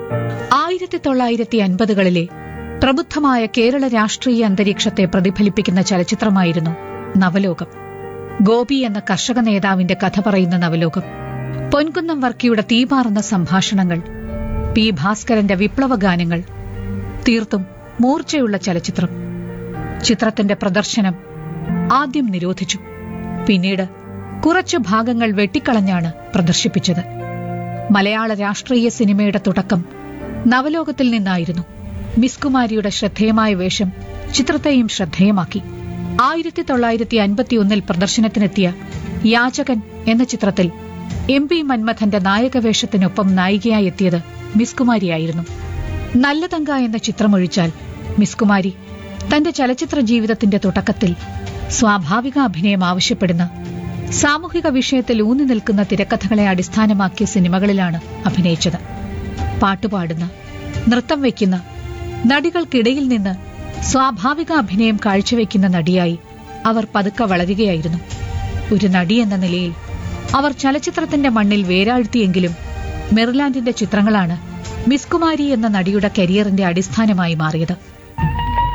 ആയിരത്തി തൊള്ളായിരത്തി അൻപതുകളിലെ പ്രബുദ്ധമായ കേരള രാഷ്ട്രീയ അന്തരീക്ഷത്തെ പ്രതിഫലിപ്പിക്കുന്ന ചലച്ചിത്രമായിരുന്നു നവലോകം ഗോപി എന്ന കർഷക നേതാവിന്റെ കഥ പറയുന്ന നവലോകം പൊൻകുന്നം വർക്കിയുടെ തീപാറുന്ന സംഭാഷണങ്ങൾ പി ഭാസ്കരന്റെ വിപ്ലവ ഗാനങ്ങൾ തീർത്തും മൂർച്ചയുള്ള ചലച്ചിത്രം ചിത്രത്തിന്റെ പ്രദർശനം ആദ്യം നിരോധിച്ചു പിന്നീട് കുറച്ചു ഭാഗങ്ങൾ വെട്ടിക്കളഞ്ഞാണ് പ്രദർശിപ്പിച്ചത് മലയാള രാഷ്ട്രീയ സിനിമയുടെ തുടക്കം നവലോകത്തിൽ നിന്നായിരുന്നു മിസ് കുമാരിയുടെ ശ്രദ്ധേയമായ വേഷം ചിത്രത്തെയും ശ്രദ്ധേയമാക്കി ആയിരത്തി തൊള്ളായിരത്തി അൻപത്തിയൊന്നിൽ പ്രദർശനത്തിനെത്തിയ യാചകൻ എന്ന ചിത്രത്തിൽ എം പി മന്മഥന്റെ നായകവേഷത്തിനൊപ്പം നായികയായി എത്തിയത് മിസ് കുമാരിയായിരുന്നു നല്ലതങ്ക എന്ന ചിത്രമൊഴിച്ചാൽ മിസ് കുമാരി തന്റെ ചലച്ചിത്ര ജീവിതത്തിന്റെ തുടക്കത്തിൽ സ്വാഭാവിക അഭിനയം ആവശ്യപ്പെടുന്ന സാമൂഹിക വിഷയത്തിൽ ഊന്നി നിൽക്കുന്ന തിരക്കഥകളെ അടിസ്ഥാനമാക്കിയ സിനിമകളിലാണ് അഭിനയിച്ചത് പാട്ടുപാടുന്ന നൃത്തം വയ്ക്കുന്ന നടികൾക്കിടയിൽ നിന്ന് സ്വാഭാവിക അഭിനയം കാഴ്ചവെക്കുന്ന നടിയായി അവർ പതുക്കെ വളരുകയായിരുന്നു ഒരു നടി എന്ന നിലയിൽ അവർ ചലച്ചിത്രത്തിന്റെ മണ്ണിൽ വേരാഴ്ത്തിയെങ്കിലും മെറിലാൻഡിന്റെ ചിത്രങ്ങളാണ് മിസ് കുമാരി എന്ന നടിയുടെ കരിയറിന്റെ അടിസ്ഥാനമായി മാറിയത്